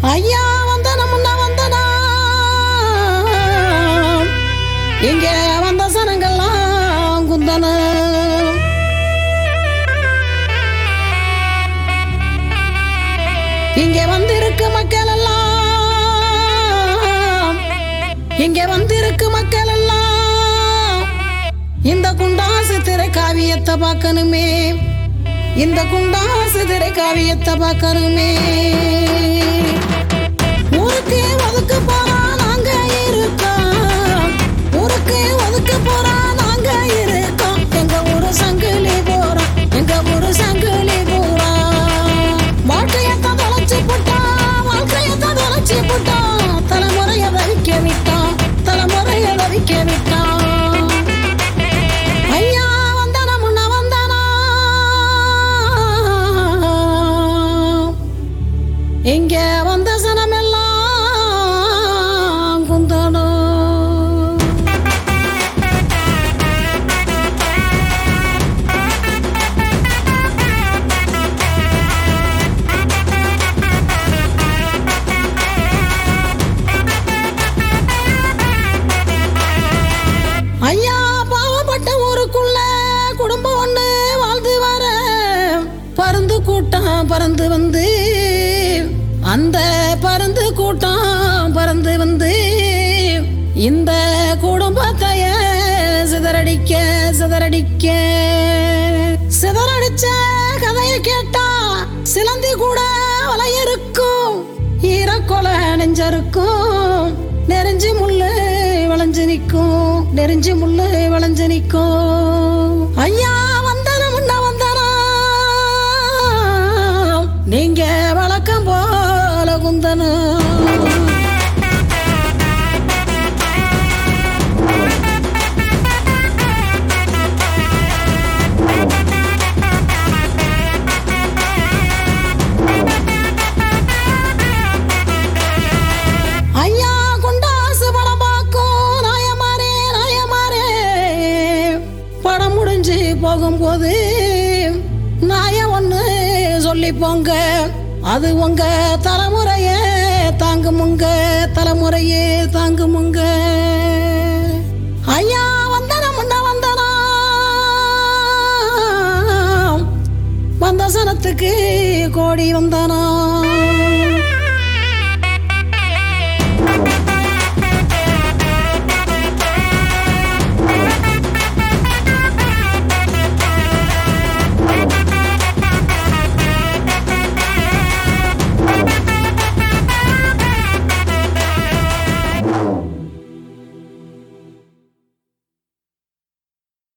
ஐயா வந்தன முன்ன வந்தனா இங்க வந்த சனங்கள்லாம் குந்தன இங்க வந்திருக்கு மக்கள் எல்லாம் இங்க வந்திருக்கு மக்கள் எல்லாம் இந்த குண்டாசு திரை காவியத்தை பார்க்கணுமே இந்த குண்டாசு திரை காவியத்தை பார்க்கணுமே ஊருக்கு ஒதுக்கு போறா நாங்க இருக்கோம் ஊருக்கு ஒதுக்கு போறா நாங்க இருக்கோம் எங்க ஊரு சங்கிலி போறோம் எங்க ஊரு சங்கிலி போறோம் வாழ்க்கையத்தான் தொலைச்சு போட்டோம் வாழ்க்கையத்தான் தொலைச்சு போட்டோம் தலைமுறைய தவிக்க விட்டோம் தலைமுறைய தவிக்க விட்டோம் ஐயா வந்தானா முன்ன வந்தானா இங்க வந்த சனமெல்லாம் குந்தணும் ஐயா பாவப்பட்ட ஊருக்குள்ள குடும்பம் ஒண்ணு வாழ்ந்து வர பருந்து கூட்டம் பறந்து வந்து அந்த பருந்து கூட்டம் பறந்து வந்து இந்த குடும்பத்தைய சிதறடிக்க சிதறடிக்க சிதறடிச்ச கதையை கேட்டா சிலந்தி கூட வலையிருக்கும் ஈரக்கொலை நெஞ்சருக்கும் நெறிஞ்சு முள்ளு விளைஞ்சு நிக்கும் நெறிஞ்சு முள்ளு விளைஞ்சு நிக்கும் ஐயா வந்தன முன்ன வந்தனா நீங்க வழக்கம் போல குந்தனும் ஐயா குண்டாசு படம் பார்க்கும் நாயமாரே நாயமாரே படம் முடிஞ்சு போகும்போது நாய ஒண்ணு சொல்லி போங்க அது உங்க தலைமுறைய தாங்குமுங்க தலைமுறையே தாங்குமுங்க ஐயா வந்தன முன்ன வந்தனா வந்த சனத்துக்கு கோடி வந்தனா